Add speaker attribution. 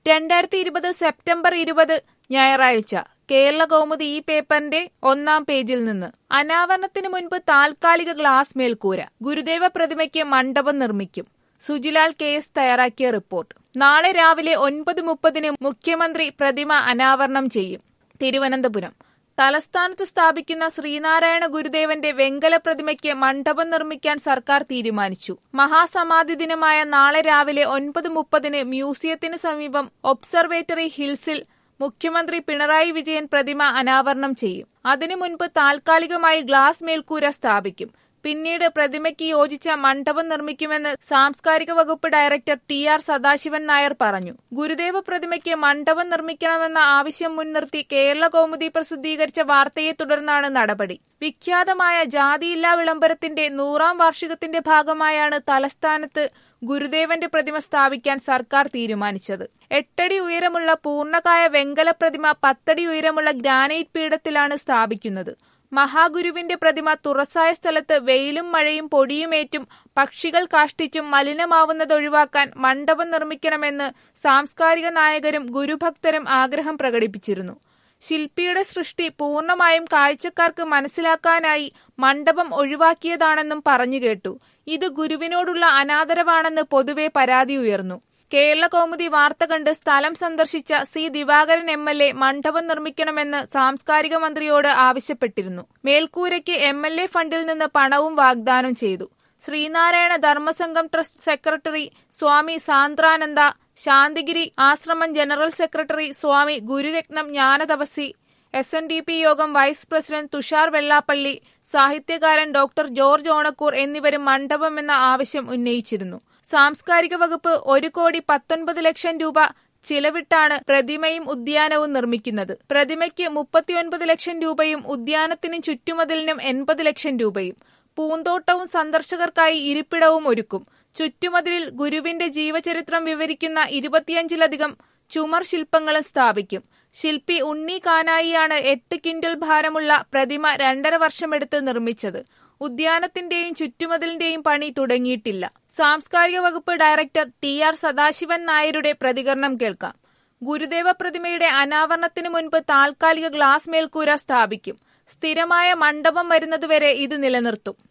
Speaker 1: രണ്ടായിരത്തി ഇരുപത് സെപ്റ്റംബർ ഇരുപത് ഞായറാഴ്ച കേരള കൗമുദി ഈ പേപ്പറിന്റെ ഒന്നാം പേജിൽ നിന്ന് അനാവരണത്തിന് മുൻപ് താൽക്കാലിക ഗ്ലാസ് മേൽക്കൂര ഗുരുദേവ പ്രതിമയ്ക്ക് മണ്ഡപം നിർമ്മിക്കും സുജിലാൽ കെ എസ് തയ്യാറാക്കിയ റിപ്പോർട്ട് നാളെ രാവിലെ ഒൻപത് മുപ്പതിന് മുഖ്യമന്ത്രി പ്രതിമ അനാവരണം ചെയ്യും തിരുവനന്തപുരം തലസ്ഥാനത്ത് സ്ഥാപിക്കുന്ന ശ്രീനാരായണ ഗുരുദേവന്റെ വെങ്കല പ്രതിമയ്ക്ക് മണ്ഡപം നിർമ്മിക്കാൻ സർക്കാർ തീരുമാനിച്ചു മഹാസമാധി ദിനമായ നാളെ രാവിലെ ഒൻപത് മുപ്പതിന് മ്യൂസിയത്തിന് സമീപം ഒബ്സർവേറ്ററി ഹിൽസിൽ മുഖ്യമന്ത്രി പിണറായി വിജയൻ പ്രതിമ അനാവരണം ചെയ്യും അതിനു മുൻപ് താൽക്കാലികമായി ഗ്ലാസ് മേൽക്കൂര സ്ഥാപിക്കും പിന്നീട് പ്രതിമയ്ക്ക് യോജിച്ച മണ്ഡപം നിർമ്മിക്കുമെന്ന് സാംസ്കാരിക വകുപ്പ് director T R Sadasivan Nair പറഞ്ഞു ഗുരുദേവ പ്രതിമയ്ക്ക് മണ്ഡപം നിർമ്മിക്കണമെന്ന ആവശ്യം മുൻനിർത്തി കേരള കൗമുദി പ്രസിദ്ധീകരിച്ച വാർത്തയെ തുടർന്നാണ് നടപടി വിഖ്യാതമായ ജാതിയില്ലാ വിളംബരത്തിന്റെ നൂറാം വാർഷികത്തിന്റെ ഭാഗമായാണ് തലസ്ഥാനത്ത് ഗുരുദേവന്റെ പ്രതിമ സ്ഥാപിക്കാൻ സർക്കാർ തീരുമാനിച്ചത് എട്ടടി ഉയരമുള്ള പൂർണ്ണകായ വെങ്കല പ്രതിമ പത്തടി ഉയരമുള്ള ഗ്രാനൈറ്റ് പീഠത്തിലാണ് സ്ഥാപിക്കുന്നത് മഹാഗുരുവിന്റെ പ്രതിമ തുറസായ സ്ഥലത്ത് വെയിലും മഴയും പൊടിയുമേറ്റും പക്ഷികൾ കാഷ്ടിച്ചും മലിനമാവുന്നതൊഴിവാക്കാൻ മണ്ഡപം നിർമ്മിക്കണമെന്ന് സാംസ്കാരിക നായകരും ഗുരുഭക്തരും ആഗ്രഹം പ്രകടിപ്പിച്ചിരുന്നു ശില്പിയുടെ സൃഷ്ടി പൂർണ്ണമായും കാഴ്ചക്കാർക്ക് മനസ്സിലാക്കാനായി മണ്ഡപം ഒഴിവാക്കിയതാണെന്നും പറഞ്ഞുകേട്ടു ഇത് ഗുരുവിനോടുള്ള അനാദരവാണെന്ന് പൊതുവെ പരാതി ഉയർന്നു കേരള കൗമുദി വാർത്ത കണ്ട് സ്ഥലം സന്ദർശിച്ച C Divakaran M L A മണ്ഡപം നിർമ്മിക്കണമെന്ന് സാംസ്കാരിക മന്ത്രിയോട് ആവശ്യപ്പെട്ടിരുന്നു മേൽക്കൂരയ്ക്ക് എം എൽ എ ഫണ്ടിൽ നിന്ന് പണവും വാഗ്ദാനം ചെയ്തു Sreenarayana Dharmasangham trust secretary Swami Sandrananda Santhigiri Ashramam general secretary Swami Gururatnam Jnanathapaswi S N D P Yogam vice president Thushar Vellappally സാഹിത്യകാരൻ ഡോക്ടർ ജോർജ് ഓണക്കൂർ എന്നിവരും മണ്ഡപം എന്ന ആവശ്യം ഉന്നയിച്ചിരുന്നു സാംസ്കാരിക വകുപ്പ് ഒരു കോടി പത്തൊൻപത് ലക്ഷം രൂപ ചിലവിട്ടാണ് പ്രതിമയും ഉദ്യാനവും നിർമ്മിക്കുന്നത് പ്രതിമയ്ക്ക് മുപ്പത്തിയൊൻപത് ലക്ഷം രൂപയും ഉദ്യാനത്തിനും ചുറ്റുമതിലിനും എൺപത് ലക്ഷം രൂപയും പൂന്തോട്ടവും സന്ദർശകർക്കായി ഇരിപ്പിടവും ഒരുക്കും ചുറ്റുമതിലിൽ ഗുരുവിന്റെ ജീവചരിത്രം വിവരിക്കുന്ന ഇരുപത്തിയഞ്ചിലധികം ചുമർ ശില്പങ്ങളും സ്ഥാപിക്കും ശില്പി ഉണ്ണി കാനായിയാണ് എട്ട് ക്വിന്റൽ ഭാരമുള്ള പ്രതിമ രണ്ടര വർഷമെടുത്ത് നിർമ്മിച്ചത് ഉദ്യാനത്തിന്റെയും ചുറ്റുമതിലിന്റെയും പണി തുടങ്ങിയിട്ടില്ല സാംസ്കാരിക വകുപ്പ് ഡയറക്ടർ ടി ആർ സദാശിവൻ നായരുടെ പ്രതികരണം കേൾക്കാം ഗുരുദേവ പ്രതിമയുടെ അനാവരണത്തിന് മുൻപ് താൽക്കാലിക ഗ്ലാസ് മേൽക്കൂര സ്ഥാപിക്കും സ്ഥിരമായ മണ്ഡപം വരുന്നതുവരെ ഇത് നിലനിർത്തും